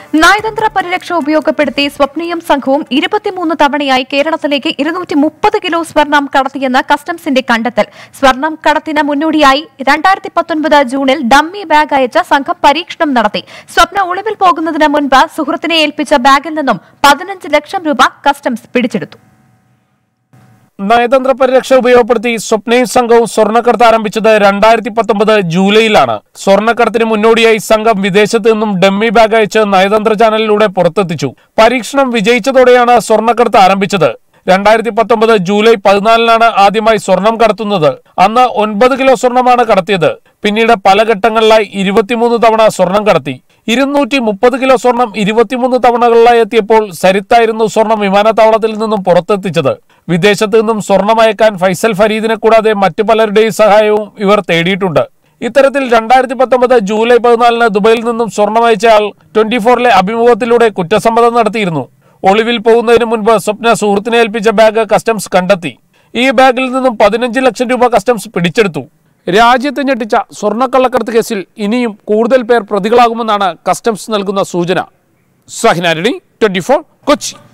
നയതന്ത്ര പരിരക്ഷ ഉപയോഗപ്പെടുത്തി സ്വപ്നയും സംഘവും ഇരുപത്തിമൂന്ന് തവണയായി കേരളത്തിലേക്ക് ഇരുന്നൂറ്റി മുപ്പത് കിലോ സ്വർണം കടത്തിയെന്ന് കസ്റ്റംസിന്റെ കണ്ടെത്തൽ സ്വർണം കടത്തിന് മുന്നോടിയായി രണ്ടായിരത്തി പത്തൊൻപത് ജൂണിൽ ഡമ്മി ബാഗ് അയച്ച സംഘം പരീക്ഷണം നടത്തി സ്വപ്ന ഒളിവിൽ പോകുന്നതിന് മുൻപ് സുഹൃത്തിനെ ഏൽപ്പിച്ച ബാഗിൽ നിന്നും പതിനഞ്ച് ലക്ഷം രൂപ കസ്റ്റംസ് പിടിച്ചെടുത്തു നയതന്ത്ര പരിരക്ഷ ഉപയോഗപ്പെടുത്തി സ്വപ്നയും സംഘവും സ്വർണ്ണക്കടത്ത് ആരംഭിച്ചത് രണ്ടായിരത്തി പത്തൊമ്പത് ജൂലൈയിലാണ് സ്വർണ്ണക്കടത്തിന് മുന്നോടിയായി സംഘം വിദേശത്ത് നിന്നും ഡമ്മി ബാഗ് അയച്ച് നയതന്ത്ര ചാനലിലൂടെ പുറത്തെത്തിച്ചു പരീക്ഷണം വിജയിച്ചതോടെയാണ് സ്വർണ്ണക്കടത്ത് ആരംഭിച്ചത് രണ്ടായിരത്തി പത്തൊമ്പത് ജൂലൈ പതിനാലിനാണ് ആദ്യമായി സ്വർണം കടത്തുന്നത് അന്ന് ഒൻപത് കിലോ സ്വർണമാണ് കടത്തിയത് പിന്നീട് പല ഘട്ടങ്ങളിലായി ഇരുപത്തിമൂന്ന് തവണ സ്വർണം കടത്തി ഇരുന്നൂറ്റി മുപ്പത് കിലോ സ്വർണം ഇരുപത്തിമൂന്ന് തവണകളിലായി എത്തിയപ്പോൾ സരിത്തായിരുന്നു സ്വർണം വിമാനത്താവളത്തിൽ നിന്നും പുറത്തെത്തിച്ചത് വിദേശത്ത് നിന്നും സ്വർണം അയക്കാൻ ഫൈസൽ ഫരീദിനെ കൂടാതെ മറ്റു പലരുടെയും സഹായവും ഇവർ തേടിയിട്ടുണ്ട് ഇത്തരത്തിൽ രണ്ടായിരത്തി പത്തൊമ്പത് ജൂലൈ പതിനാലിന് ദുബൈയിൽ നിന്നും സ്വർണം അയച്ച ആൾ ട്വന്റി ഫോറിലെ അഭിമുഖത്തിലൂടെ കുറ്റസമ്മതം നടത്തിയിരുന്നു ഒളിവിൽ പോകുന്നതിന് മുൻപ് സ്വപ്ന സുഹൃത്തിനെ ഏൽപ്പിച്ച ബാഗ് കസ്റ്റംസ് കണ്ടെത്തി ഈ ബാഗിൽ നിന്നും പതിനഞ്ച് ലക്ഷം രൂപ കസ്റ്റംസ് പിടിച്ചെടുത്തു രാജ്യത്തെ ഞെട്ടിച്ച സ്വർണ്ണക്കള്ളക്കടത്ത് കേസിൽ ഇനിയും കൂടുതൽ പേർ പ്രതികളാകുമെന്നാണ് കസ്റ്റംസ് നൽകുന്ന സൂചന സഹിനാരണി ട്വന്റി കൊച്ചി